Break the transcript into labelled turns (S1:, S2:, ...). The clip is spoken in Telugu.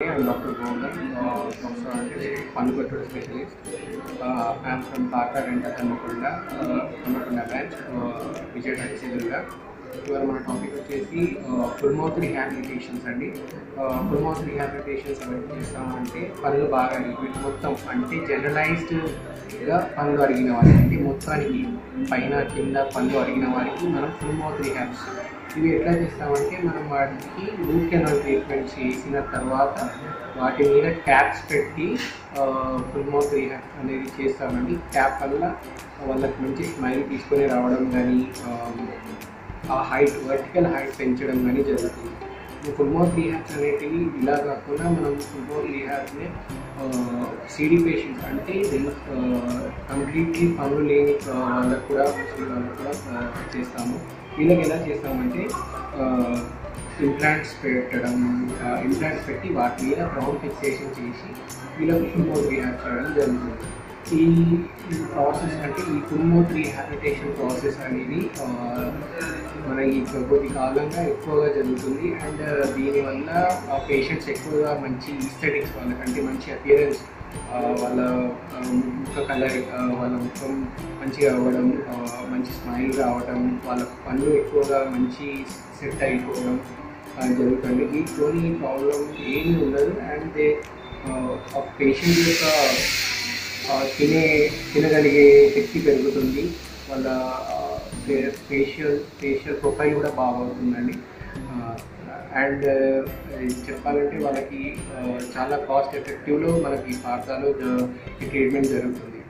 S1: I'm Dr. Govind, uh, doctor పన్నుకొట్టుడు specialist I'm from Tata dental Hanmakonda Hanmakonda branch Vijaya ఎదురుగా ఇవాళ మన టాపిక్ వచ్చేసి ఫుల్ మౌత్ రిహాబిలిటేషన్స్ అండి ఫుల్ మౌత్ రిహాబిలిటేషన్స్ ఎవరికి చేస్తామంటే పనులు బాగా వీటి మొత్తం అంటే జనరలైజ్డ్గా పనులు అడిగిన వారికి అంటే మొత్తానికి పైన కింద పనులు అడిగిన వారికి మనం ఫుల్ మౌత్ రిహాబ్స్ ఇవి ఎట్లా చేస్తామంటే మనం వాటికి రూట్ కెనాల్ ట్రీట్మెంట్ చేసిన తర్వాత వాటి మీద క్యాప్స్ పెట్టి ఫుల్ మౌత్ రిహాబ్ అనేది చేస్తామండి క్యాప్ వల్ల వాళ్ళకి మంచి స్మైల్ తీసుకొని రావడం కానీ ఆ హైట్ వర్టికల్ హైట్ పెంచడం కానీ జరుగుతుంది ఫుల్ మౌత్ రీహాబ్స్ అనేటివి ఇలా కాకుండా మనం ఫుల్ మౌత్ రీహాబ్ని సిడి పేషెంట్స్ అంటే కంప్లీట్లీ పనులు లేని ఆ, వాళ్ళకు కూడా ముసలి వాళ్ళకు కూడా ఆ, చేస్తాము వీళ్ళకి ఎలా చేస్తామంటే ఇంప్లాంట్స్ పెట్టడం ఇంప్లాంట్స్ పెట్టి వాటి మీద బ్రౌన్ ఫిక్సేషన్ చేసి వీళ్ళకి ఫుల్ మౌత్ రీహాబ్ చేయడం జరుగుతుంది ఈ ఈ ప్రాసెస్ అంటే ఈ ఫుల్ మౌత్ రీహాబిలిటేషన్ ప్రాసెస్ అనేది ఆ, మన ఈ కొద్ది కాలంగా ఎక్కువగా జరుగుతుంది అండ్ దీనివల్ల ఆ పేషెంట్స్ ఎక్కువగా మంచి ఈస్థెటిక్స్ వాళ్ళకంటే మంచి అపియరెన్స్ వాళ్ళ ఆ, ముఖ కలర్ వాళ్ళ ముఖం మంచిగా అవ్వడం ఆ, మంచి స్మైల్ రావడం వాళ్ళ పనులు ఎక్కువగా మంచి సెట్ అయిపోవడం ఆ, జరుగుతుంది వీటితోని ప్రాబ్లం ఏమీ ఉండదు అండ్ దే ఆ పేషెంట్ యొక్క ఆ, తినే తినగలిగే శక్తి పెరుగుతుంది వాళ్ళ ఫేషియల్ ఫేషియల్ ప్రొఫైల్ కూడా బాగవుతుందండి అండ్ చెప్పాలంటే వాళ్ళకి ఆ, చాలా కాస్ట్ ఎఫెక్టివ్లో మనకి పాఠశాలలో ఈ ట్రీట్మెంట్ జరుగుతుంది